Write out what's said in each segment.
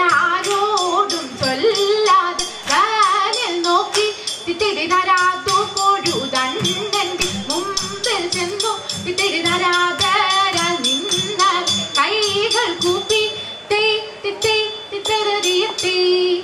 ആരോടും ചൊല്ലാതെ വാനിൽ നോക്കി തിത്തിരി തരാത്തു പൊഴുതണ്ണന്റെ മുമ്പിൽ ചെന്നു തിത്തിരി തരാതരാൽ നിന്ന കൈകൾ കൂപ്പി തേ തിത്തേ തിത്തരറിയത്തേ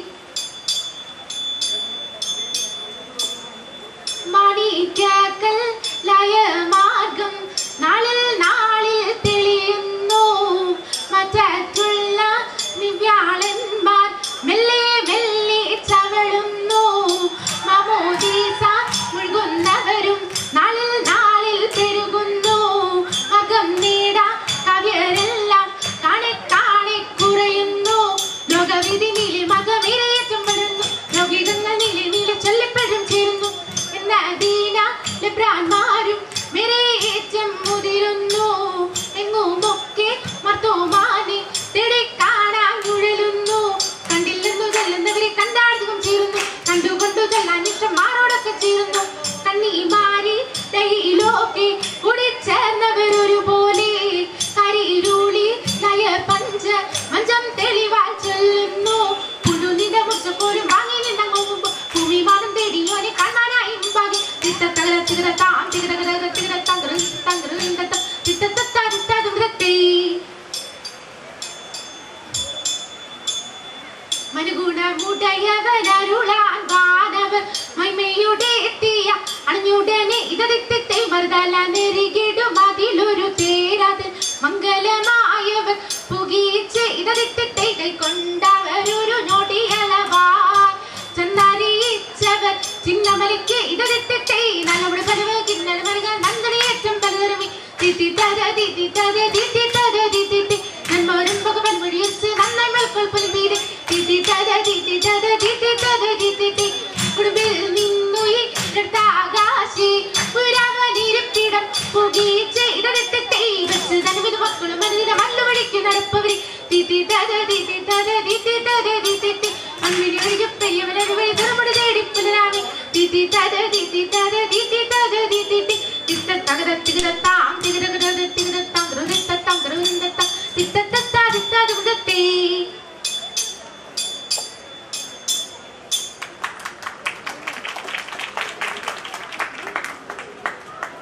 മണിക്കൽ ലയമാർഗം നാളിൽ നാളിൽ തെളിയുന്നു മറ്റുള്ള നിവ്യാളന്മാർ മെല്ലെ മെല്ലെ ചവളുന്നു മമോദീസ മുഴുകുന്നവരും നാളിൽ നാളിൽ പെരുകുന്നു അകം നേടാ കവ്യരെല്ലാം കാണെ കാണെ കുറയുന്നു ലോകവിധി നീലി മകവിരയേറ്റം വരുന്നു ലോകികങ്ങൾ നീലി നീല ചൊല്ലിപ്പഴും ചേരുന്നു എന്ന ദീന ലബ്രാന്മാരും വിരയേറ്റം മുതിരുന്നു എങ്ങുമൊക്കെ മർത്തോമാനെ തേടി കാണാൻ ഉഴലുന്നു കണ്ടില്ലെന്നു ചെല്ലുന്നവരെ കണ്ടാടുകയും ചേരുന്നു കണ്ടുകൊണ്ടു ചെല്ലാൻ ഇഷ്ടമാരോടൊക്കെ ചേരുന്നു കണ്ണി മാറി ദയിലൊക്കെ കുടിച്ചേർന്നവർ ഒരുപോലെ കരിരുളി നയ പഞ്ച മഞ്ചം തെളിവാൽ ചൊല്ലുന്നു പുഴുനിന്റെ മുച്ചപ്പോലും വാങ്ങി നിന്നങ്ങ് മുമ്പ് ഭൂമി മാനം തേടിയോനെ കാണാനായി മുമ്പാകെ തിത്തത്തകര തികര താം തികര തികര തികര തങ്കര തങ്കര തിത്തത്തത്താരിത്തതും വൃത്തി മനുഗുണമുടയവനരുളാൻ വാനവർ മൈമയുടെ എത്തിയ അണഞ്ഞുടനെ ഇതതിത്തെ മറുതല നെരുകിടും അതിലൊരു തേരാതിൽ മംഗലമായവർ പുകീച്ച് ഇതതിത്തെ കൈക്കൊണ്ടവരൊരു ഞൊടിയളവാ ചെന്നറിയിച്ചവർ ചിന്നമലിക്ക് ഇതതിത്തെ നല്ലവിടെ പരവ് കിന്നൽ മരുക നന്ദനേറ്റം പലതരമി തിത്തി തര തിത്തി തര തിത്തി തര തിത്തി തി നന്മരും ഭഗവൻ വഴിയച്ച് നന്നായി മേൽക്കൊൾ പുലിമീത് തിത്തി തര തിത്തി തര തിത്തി തര തിത്തി തി കുടുംബിൽ നിന്നുയി ആകാശി പുരാവനിരിപ്പിടം പുകീച്ച് ഇതതിത്തെ വെച്ച് തനുവിന് മക്കളും മനുവിനെ മല്ലുവഴിക്ക് നടപ്പവരി തിത്തി തര തിത്തി തര തിത്തി തര തിത്തി തി അമ്മിനി ഒഴികെ പെയ്യവനൊരു വഴി തുറമുടി തേടി പുനരാമി തിത്തി തര തിത്തി തര തിത്തി തര തിത്തി തി തിത്ത തകര തികര താം തികര തികര തികര താം തികര